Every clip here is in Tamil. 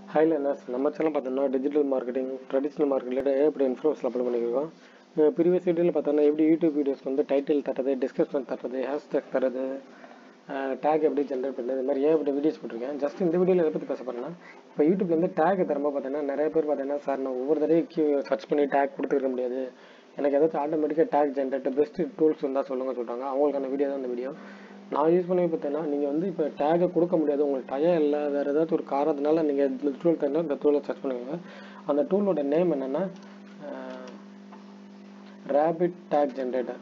ஹை லேர்னர்ஸ் நம்ம சேனல் பார்த்தோம்னா டிஜிட்டல் மார்க்கெட்டிங் ட்ரெடிஷ்னல் மார்க்கெட்டில் எப்படி இன்ஃப்ளூன்ஸ் அப்ளை பண்ணியிருக்கோம் ப்ரீவியஸ் வீடியோவில் பார்த்தோம்னா எப்படி யூடியூப் வீடியோஸ் வந்து டைட்டில் தரது டிஸ்கிரிப்ஷன் தரது ஹேஷ்டேக் தரது டேக் எப்படி ஜென்ரேட் பண்ணுறது இது மாதிரி ஏகப்பட்ட வீடியோஸ் போட்டிருக்கேன் ஜஸ்ட் இந்த வீடியோவில் எதை பற்றி பேச போகிறேன்னா இப்போ யூடியூப்லேருந்து டேக் தரும்போது பார்த்தீங்கன்னா நிறைய பேர் பார்த்தீங்கன்னா சார் நான் ஒவ்வொரு தடவையும் கியூ சர்ச் பண்ணி டேக் கொடுத்துருக்க முடியாது எனக்கு ஏதாச்சும் ஆட்டோமேட்டிக்காக டேக் ஜென்ரேட் பெஸ்ட் டூல்ஸ் இருந்தால் சொல்லுங்க சொல்கிறாங்க அவங்களுக்கான வீடியோ தான் இந்த வீடியோ நான் யூஸ் பண்ணி பார்த்தீங்கன்னா நீங்கள் வந்து இப்போ டேகை கொடுக்க முடியாது உங்களுக்கு டயம் இல்லை வேறு ஏதாச்சும் ஒரு காரணத்தினால நீங்கள் இந்த டூல் தந்தால் இந்த டூலை சர்ச் பண்ணுவீங்க அந்த டூலோட நேம் என்னென்னா ரேபிட் டேக் ஜென்ரேட்டர்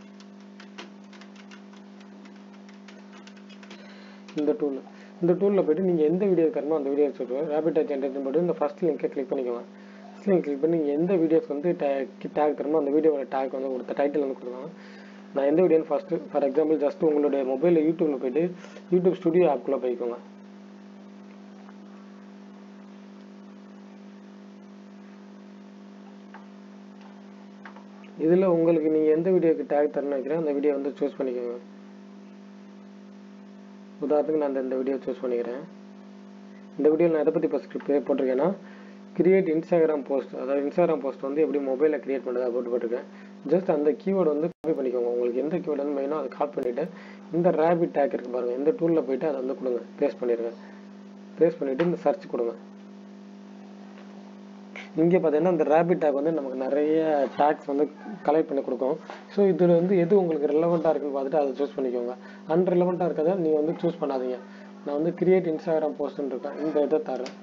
இந்த டூல் இந்த டூலில் போய்ட்டு நீங்கள் எந்த வீடியோ தரணும் அந்த வீடியோ சொல்லுவேன் ரேபிட் டேக் ஜென்ரேட்டர் போட்டு இந்த ஃபஸ்ட் லிங்கை கிளிக் பண்ணிக்கோங்க ஃபஸ்ட் லிங்க் கிளிக் பண்ணி நீங்கள் எந்த வீடியோஸ் வந்து டேக் டேக் தரணுமோ அந்த வீடியோவோட டேக் வந்து கொடுத்த டைட்டில் வந்து கொடுக்கலாம் நான் எந்த வீடியோன்னு ஃபஸ்ட்டு ஃபார் எக்ஸாம்பிள் ஜஸ்ட் உங்களுடைய மொபைலில் யூடியூப்பில் போயிட்டு யூடியூப் ஸ்டுடியோ ஆப்குள்ளே போய்க்கோங்க இதில் உங்களுக்கு நீங்கள் எந்த வீடியோக்கு டேக் தரணும் வைக்கிறேன் அந்த வீடியோ வந்து சூஸ் பண்ணிக்கோங்க உதாரணத்துக்கு நான் இந்த வீடியோ சூஸ் பண்ணிக்கிறேன் இந்த வீடியோவில் நான் எதை பற்றி ஃபஸ்ட் போட்டிருக்கேன்னா கிரியேட் இன்ஸ்டாகிராம் போஸ்ட் அதாவது இன்ஸ்டாகிராம் போஸ்ட் வந்து எப்படி மொபைலில் கிரியேட் பண்ணுறது போட்டு போட்டிருக்கேன் ஜஸ்ட் அந்த கீவேர்டு வந்து காப்பி பண்ணிக்கோங்க உங்களுக்கு எந்த கீவேர்டு வந்து மெயினோ அதை காப்பி பண்ணிவிட்டு இந்த ரேபிட் டேக் இருக்குது பாருங்கள் இந்த டூலில் போயிட்டு அதை வந்து கொடுங்க பேஸ்ட் பண்ணிடுங்க பேஸ்ட் பண்ணிவிட்டு இந்த சர்ச் கொடுங்க இங்கே பார்த்தீங்கன்னா இந்த ரேபிட் டேக் வந்து நமக்கு நிறைய டேக்ஸ் வந்து கலெக்ட் பண்ணி கொடுக்கும் ஸோ இதில் வந்து எது உங்களுக்கு ரெலவெண்ட்டாக இருக்குன்னு பார்த்துட்டு அதை சூஸ் பண்ணிக்கோங்க அன்ரெலவெண்ட்டாக இருக்கிறத நீங்கள் வந்து சூஸ் பண்ணாதீங்க நான் வந்து கிரியேட் இன்ஸ்டாகிராம் போஸ்ட்னு இருக்கேன் இந்த இதை தரேன்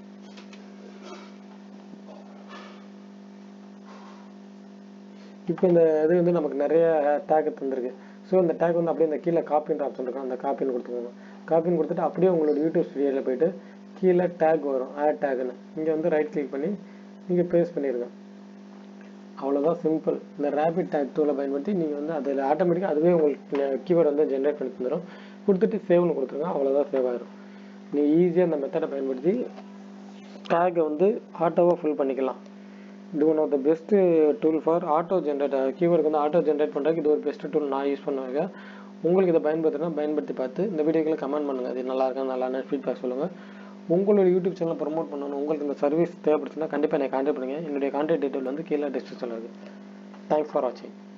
இப்போ இந்த இது வந்து நமக்கு நிறைய டேக் தந்திருக்கு ஸோ இந்த டேக் வந்து அப்படியே இந்த கீழே காப்பின்ற ஆப்ஷன் இருக்கும் அந்த காப்பின்னு கொடுத்துக்கோங்க காப்பின்னு கொடுத்துட்டு அப்படியே உங்களோட யூடியூப் ஸ்டுடியோவில் போயிட்டு கீழே டேக் வரும் ஆட் டேக்னு இங்கே வந்து ரைட் கிளிக் பண்ணி நீங்கள் பேஸ்ட் பண்ணிடுங்க அவ்வளோதான் சிம்பிள் இந்த ரேபிட் டேக் டூலை பயன்படுத்தி நீங்கள் வந்து அதில் ஆட்டோமேட்டிக்காக அதுவே உங்களுக்கு கீவேர்டு வந்து ஜென்ரேட் பண்ணி தந்துடும் கொடுத்துட்டு சேவ்னு கொடுத்துருங்க அவ்வளோதான் சேவ் ஆயிரும் நீங்கள் ஈஸியாக அந்த மெத்தடை பயன்படுத்தி டேக்கை வந்து ஆட்டோவாக ஃபில் பண்ணிக்கலாம் இது one of the best tool for auto generate கீவேர்டுக்கு வந்து ஆட்டோ ஜென்ரேட் பண்ணுறதுக்கு இது ஒரு பெஸ்ட்டு டூல் நான் யூஸ் பண்ணுவேன் உங்களுக்கு இதை பயன்படுத்தினா பயன்படுத்தி பார்த்து இந்த வீடியோக்களை கமெண்ட் பண்ணுங்கள் இது நல்லா இருக்கா நல்லா ஃபீட்பேக் சொல்லுங்கள் உங்களோட யூடியூப் சேனலை ப்ரொமோட் பண்ணணும் உங்களுக்கு இந்த சர்வீஸ் தேவைப்படுச்சுன்னா கண்டிப்பாக என்னை கான்டாக்ட் பண்ணுங்கள் என்னுடைய கான்டாக்ட் டீட்டெயில் வந்து கீழே டிஸ்கிரிப்ஷனில் இருக்குது தேங்க்ஸ் ஃபார் வாட்சிங்